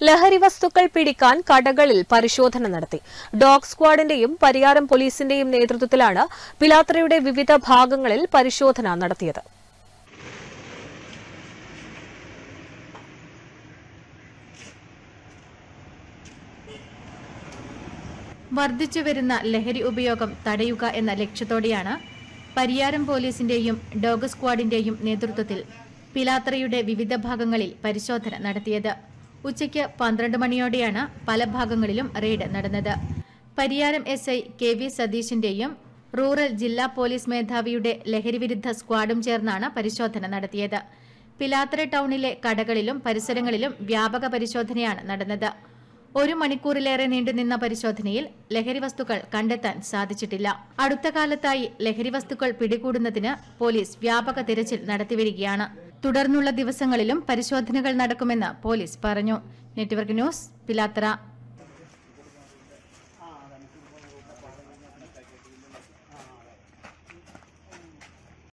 ലഹരി വസ്തുക്കൾ പിടിക്കാൻ കടകളിൽ പരിശോധന നടത്തി ഡോഗ് സ്ക്വാഡിന്റെയും പരിയാരം പോലീസിന്റെയും നേതൃത്വത്തിലാണ് പിലാത്രയുടെ വിവിധ ഭാഗങ്ങളിൽ പരിശോധന നടത്തിയത് വർദ്ധിച്ചുവരുന്ന ലഹരി ഉപയോഗം തടയുക എന്ന ലക്ഷ്യത്തോടെയാണ് പരിയാരം പോലീസിന്റെയും ഡോഗ് സ്ക്വാഡിന്റെയും നേതൃത്വത്തിൽ പിലാത്രയുടെ വിവിധ ഭാഗങ്ങളിൽ പരിശോധന നടത്തിയത് ഉച്ചയ്ക്ക് പന്ത്രണ്ട് മണിയോടെയാണ് പല ഭാഗങ്ങളിലും റെയ്ഡ് നടന്നത് Pariyaram S I K V സതീശിന്റെയും റൂറൽ ജില്ലാ പോലീസ് മേധാവിയുടെ ലഹരിവിരുദ്ധ സ്ക്വാഡും ചേർന്നാണ് പരിശോധന നടത്തിയത് പിലാത്ര ടൗണിലെ കടകളിലും പരിസരങ്ങളിലും വ്യാപക പരിശോധനയാണ് നടന്നത് ഒരു മണിക്കൂറിലേറെ നീണ്ടുനിന്ന പരിശോധനയിൽ ലഹരി വസ്തുക്കൾ കണ്ടെത്താൻ സാധിച്ചിട്ടില്ല അടുത്ത കാലത്തായി ലഹരി വസ്തുക്കൾ പിടികൂടുന്നതിന് പോലീസ് വ്യാപക തിരച്ചിൽ നടത്തിവരികയാണ് തുടർന്നുള്ള ദിവസങ്ങളിലും പരിശോധനകൾ നടക്കുമെന്ന് പോലീസ് പറഞ്ഞു നെറ്റ്വർക്ക് ന്യൂസ് പിലാത്തറ